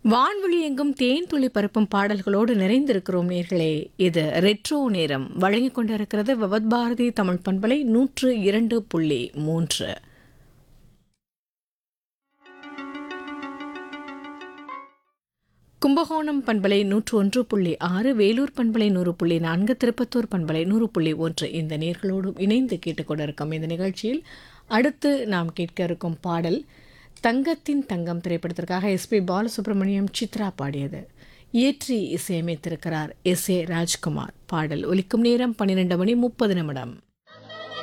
வான்வெளி எங்கும் தேன் துளி பரப்பும் பாடல்களோடு நிறைந்திருக்கிறோம் நேர்களே இது ரெட்ரோ நேரம் வழங்கிக் கொண்டிருக்கிறது விவத் பாரதி தமிழ் பண்பலை நூற்று இரண்டு புள்ளி மூன்று கும்பகோணம் பண்பலை நூற்று ஒன்று புள்ளி ஆறு வேலூர் பண்பலை நூறு புள்ளி நான்கு திருப்பத்தூர் பண்பலை நூறு புள்ளி ஒன்று இந்த நேர்களோடும் இணைந்து கேட்டுக்கொண்டிருக்கும் இந்த நிகழ்ச்சியில் அடுத்து நாம் கேட்க இருக்கும் பாடல் தங்கத்தின் தங்கம் திரைப்படத்திற்காக எஸ்பி பாலசுப்ரமணியம் சித்ரா பாடியது இயற்றி இசையமைத்திருக்கிறார் எஸ் ஏ ராஜ்குமார் பாடல் ஒலிக்கும் நேரம் பன்னிரெண்டு மணி முப்பது நிமிடம்